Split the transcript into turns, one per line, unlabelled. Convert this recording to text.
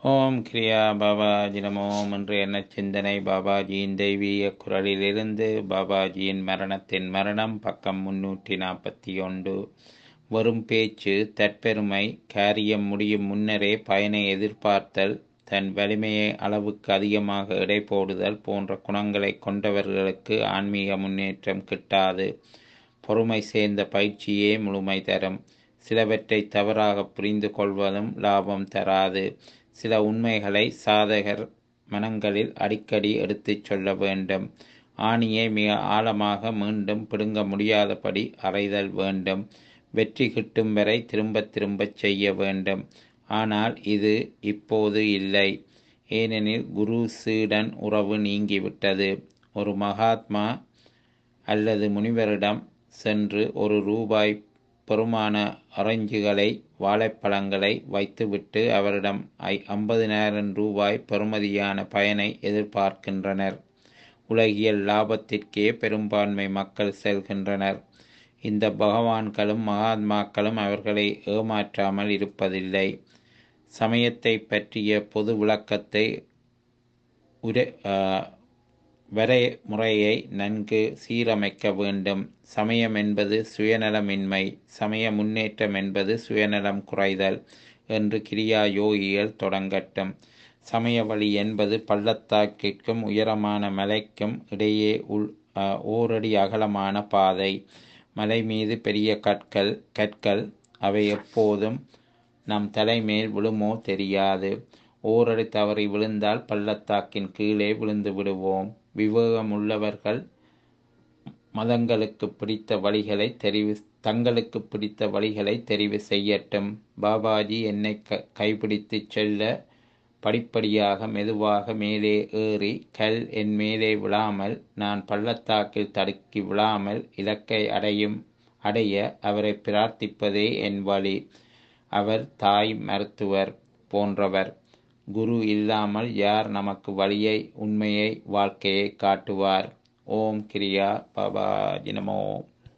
ஓம் கிரியா பாபாஜி நமோம் என்று என்ன சிந்தனை பாபாஜியின் தெய்வீக குரலிலிருந்து பாபாஜியின் மரணத்தின் மரணம் பக்கம் முன்னூற்றி நாற்பத்தி ஒன்று வரும் பேச்சு தற்பெருமை காரியம் முடியும் முன்னரே பயனை எதிர்பார்த்தல் தன் வலிமையை அளவுக்கு அதிகமாக எடை போடுதல் போன்ற குணங்களை கொண்டவர்களுக்கு ஆன்மீக முன்னேற்றம் கிட்டாது பொறுமை சேர்ந்த பயிற்சியே முழுமை தரும் சிலவற்றை தவறாக புரிந்து கொள்வதும் லாபம் தராது சில உண்மைகளை சாதகர் மனங்களில் அடிக்கடி எடுத்துச் சொல்ல வேண்டும் ஆணியை மிக ஆழமாக மீண்டும் பிடுங்க முடியாதபடி அறைதல் வேண்டும் வெற்றி கிட்டும் வரை திரும்ப திரும்பச் செய்ய வேண்டும் ஆனால் இது இப்போது இல்லை ஏனெனில் குரு சீடன் உறவு நீங்கிவிட்டது ஒரு மகாத்மா அல்லது முனிவரிடம் சென்று ஒரு ரூபாய் பெருமான ஆரஞ்சுகளை வாழைப்பழங்களை வைத்துவிட்டு அவரிடம் ஐ ஐம்பதினாயிரம் ரூபாய் பெறுமதியான பயனை எதிர்பார்க்கின்றனர் உலகியல் லாபத்திற்கே பெரும்பான்மை மக்கள் செல்கின்றனர் இந்த பகவான்களும் மகாத்மாக்களும் அவர்களை ஏமாற்றாமல் இருப்பதில்லை சமயத்தை பற்றிய பொது விளக்கத்தை உரை வரைமுறையை நன்கு சீரமைக்க வேண்டும் சமயம் என்பது சுயநலமின்மை சமய முன்னேற்றம் என்பது சுயநலம் குறைதல் என்று கிரியா யோகிகள் தொடங்கட்டும் சமய வழி என்பது பள்ளத்தாக்கிற்கும் உயரமான மலைக்கும் இடையே உள் ஓரடி அகலமான பாதை மலை மீது பெரிய கற்கள் கற்கள் அவை எப்போதும் நம் தலைமேல் விழுமோ தெரியாது ஓரடி தவறி விழுந்தால் பள்ளத்தாக்கின் கீழே விழுந்து விடுவோம் விவேகமுள்ளவர்கள் மதங்களுக்கு பிடித்த வழிகளை தெரிவு தங்களுக்கு பிடித்த வழிகளை தெரிவு செய்யட்டும் பாபாஜி என்னை க கைப்பிடித்து செல்ல படிப்படியாக மெதுவாக மேலே ஏறி கல் என் மேலே விழாமல் நான் பள்ளத்தாக்கில் தடுக்கி விழாமல் இலக்கை அடையும் அடைய அவரை பிரார்த்திப்பதே என் வழி அவர் தாய் மருத்துவர் போன்றவர் குரு இல்லாமல் யார் நமக்கு வழியை உண்மையை வாழ்க்கையை காட்டுவார் ஓம் கிரியா பாபா நமோ